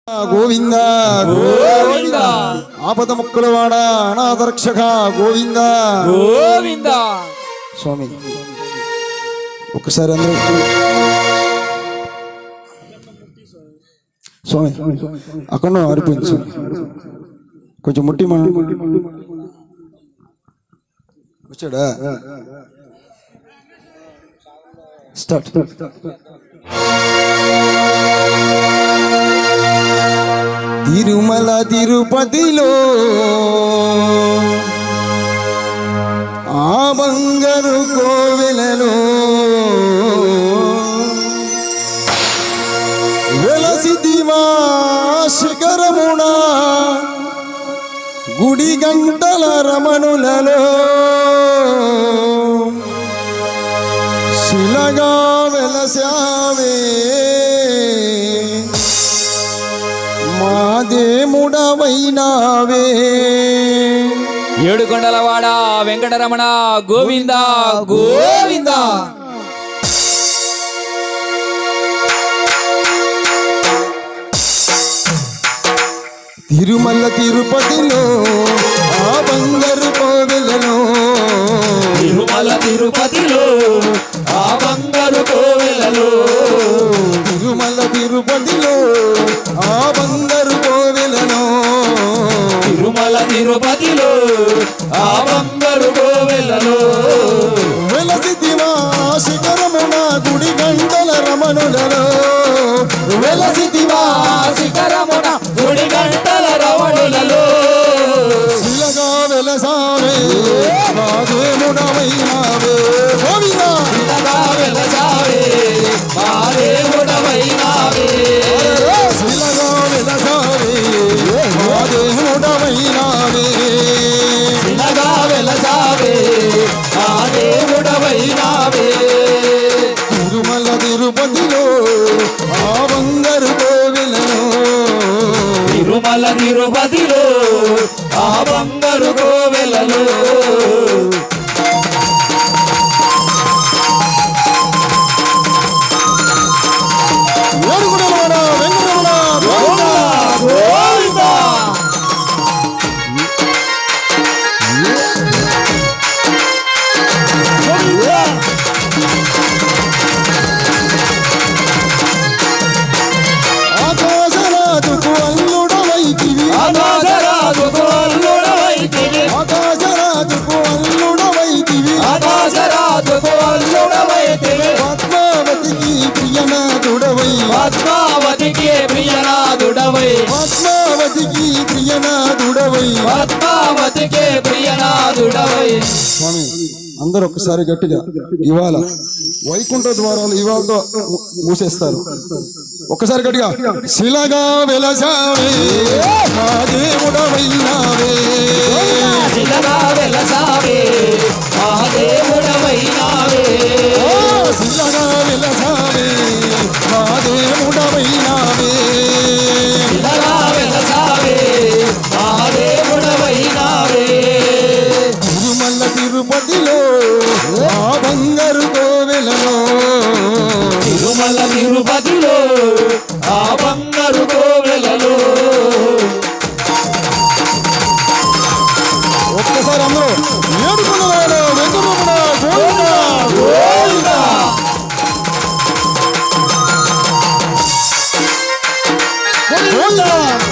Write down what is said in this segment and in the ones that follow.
గోవింద గోవింద ఆపద ముక్కులవాడ అనాథరక్షక గోవింద గోవింద స్వామి ఒక్కసారి అందరూ స్వామి అక్కడ ఆరిపోయింది స్వామి కొంచెం ముట్టి మనం వచ్చాడా స్టార్ట్ తిరుమల తిరుపతిలో ఆ బంగారు కోవెలలో వెలసిదివా శిఖరమున గుడి గంటల రమణులలో శిలగా వెలసావే మా దేముడవైనావే ఏడుకొండలవాడ వెంకటరమణ గోవింద గోవింద తిరుమల తిరుపతిలో ఆ బంగారు కోవెలలో తిరుమల తిరుపతిలో ఆ బంగారు కోవెలలో తిరుమల తిరుపతిలో ఆ బంగారు కోవెలలో తిరుమల తిరుపతిలో ఆ బంగారు కోవెలలో వెలసిదివా శిఖరమున గుడి గంటల రమణులలో వెలసిదివా శిఖరమున గుడి గంటల రవణులలో శిలగా వెలసావే మా దేవుడవైనావే గోవిందా శిలగా వెలసావే మా దేవుడవైనావే శిలగా వెలసావే మా దేవుడవైనావే శిలగా వెలసావే మా దేవుడవైనావే తిరుమల తిరుపతిలో ఆ బంగారు కోవెలలో తిరుమల తిరుపతిలో ఆ బంగారు కోవెలలో ఏడుగుడలవాడ వెంకటరమణ గోవిందా. గోవింద ఆకాశరాజుకు అల్లుడవైతివి ఆకాశరాజుకు అల్లుడవైతివి ఆకాశరాజుకు అల్లుడవైతివి ఆకాశరాజుకు అల్లుడవైతివి పద్మావతికి ప్రియనాథుడవై పద్మావతికి ప్రియనాథుడవై పద్మావతికి ప్రియనాథుడవై పద్మావతికి ప్రియనాథుడవై స్వామి అందరూ ఒక్కసారి గట్టిగా ఇవాళ వైకుంఠ ద్వారాలు ఇవాళతో మూ- మూసేస్తారు ఒక్కసారి గట్టిగా శిలగా వెలసావే మా దేవుడవైనావే శిలగా వెలసావే మా దేవుడవైనావే ఓ శిలగా వెలసావే మా దేవుడవైనావే శిలగా వెలసావే మా దేవుడవైనావే తిరుమల తిరుపతిలో ఆ బంగారు కోవెలలో తిరుమల తిరుపతిలో ఆ బంగారు కోవెలలో ఒక్కసారి అందరూ ఏడుకున్నవాడు వెంకటరమణ గోవిందా గోవింద గోవిందా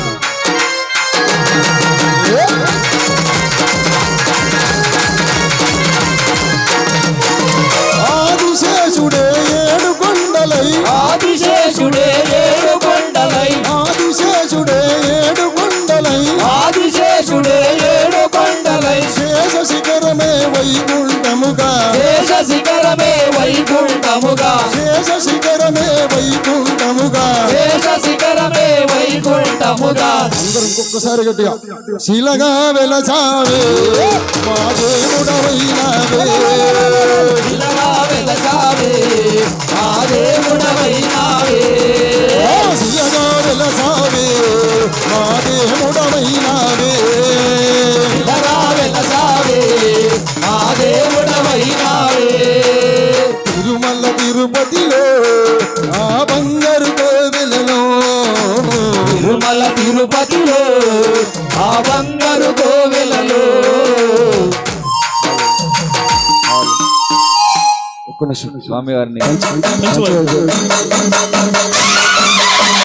ఆదిశేషుడే ఏడు కొండలై ఆదిశేషుడే ఏడు కొండలై ఆదిశేషుడే ఏడు కొండలై ఆదిశేషుడే ఏడు కొండలై శేష శిఖరమే వైకుంఠముగా శేష శిఖరమే వైకుంఠముగా శేష శిఖరమే వైకుంఠముగా శేష శిఖరమే వైకుంఠముగా అందరూ ఇంకొకసారి గట్టిగా శిలగా వెలసావే మా దేవుడవైనావే శిలగా వెలసావే ఆ దేవుడవైనావే ఓ శిలగా వెలసావే మా దేవుడవైనావే శిలగా వెలసావే ఆ దేవుడవైనావే తిరుమల తిరుపతిలో ఆ బంగారు కోవెలలో తిరుమల తిరుపతిలో ఆ బంగారు కోవెలలో ఒక్క నిమిషం స్వామి వారిని మంచి- మంచి- మంచి-